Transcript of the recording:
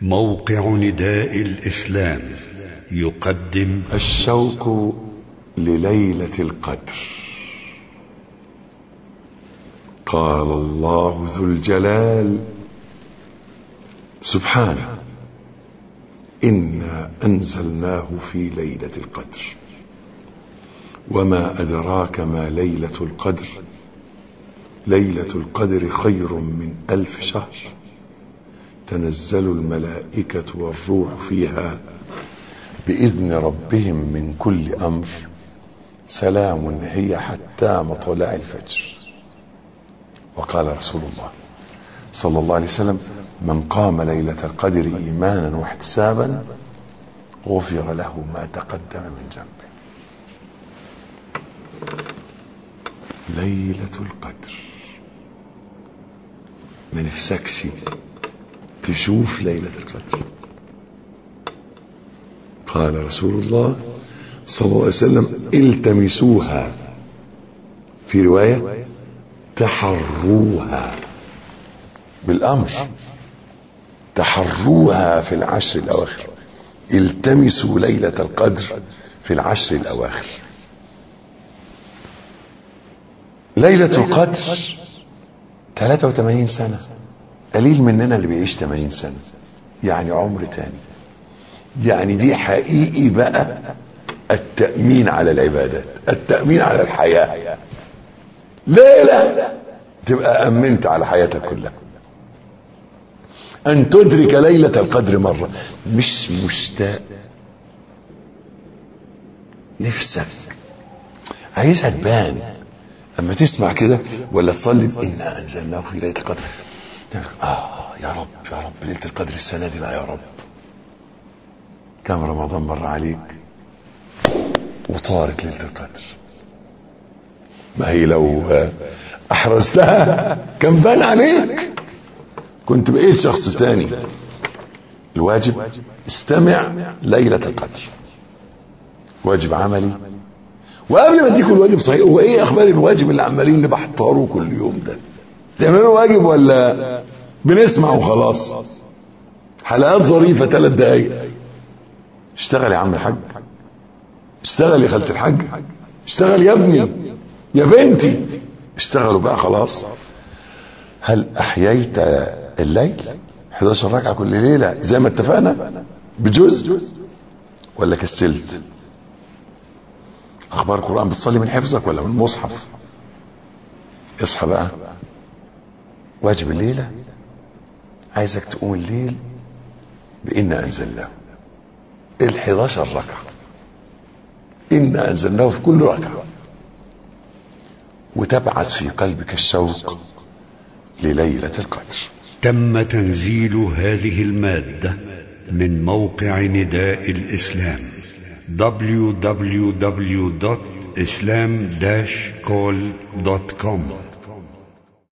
موقع نداء الإسلام يقدم الشوق لليلة القدر قال الله ذو الجلال سبحانه إنا أنزلناه في ليلة القدر وما أدراك ما ليلة القدر ليلة القدر خير من ألف شهر تنزل الملائكة والروح فيها بإذن ربهم من كل أمر سلام هي حتى مطلع الفجر وقال رسول الله صلى الله عليه وسلم من قام ليلة القدر إيمانا واحتسابا غفر له ما تقدم من ذنبه ليلة القدر ما نفسكش تشوف ليلة القدر قال رسول الله صلى الله عليه وسلم التمسوها في رواية تحروها بالأمر تحروها في العشر الأواخر التمسوا ليلة القدر في العشر الأواخر ليلة القدر 83 سنة قليل مننا اللي بيعيش 80 سنة يعني عمر تاني يعني دي حقيقي بقى التأمين على العبادات التأمين على الحياة ليلة تبقى أمنت على حياتك كلها أن تدرك ليلة القدر مرة مش مشتاق نفسك عايزها تبان اما تسمع كده ولا تصلي انا انزلناه في ليله القدر اه يا رب يا رب ليله القدر السنه دي بقى يا رب كم رمضان مر عليك وطارت ليله القدر ما هي لو احرزتها كان بان عليك كنت بقيت شخص تاني الواجب استمع ليله القدر واجب عملي وقبل ما اديكم الواجب صحيح هو ايه اخبار الواجب اللي عمالين نبحتره كل يوم ده تعملوا واجب ولا بنسمع وخلاص حلقات ظريفة ثلاث دقايق اشتغل يا عم الحاج اشتغل يا خالة الحاج اشتغل يا ابني يا بنتي اشتغلوا بقى خلاص هل احييت الليل 11 ركعة كل ليلة زي ما اتفقنا بجزء ولا كسلت اخبار القران بتصلي من حفظك ولا من المصحف اصحى بقى واجب الليله عايزك تقوم الليل بإنا أنزلناه ال 11 ركعة إنا أنزلناه في كل ركعة وتبعث في قلبك الشوق لليلة القدر تم تنزيل هذه المادة من موقع نداء الإسلام www.islam-call.com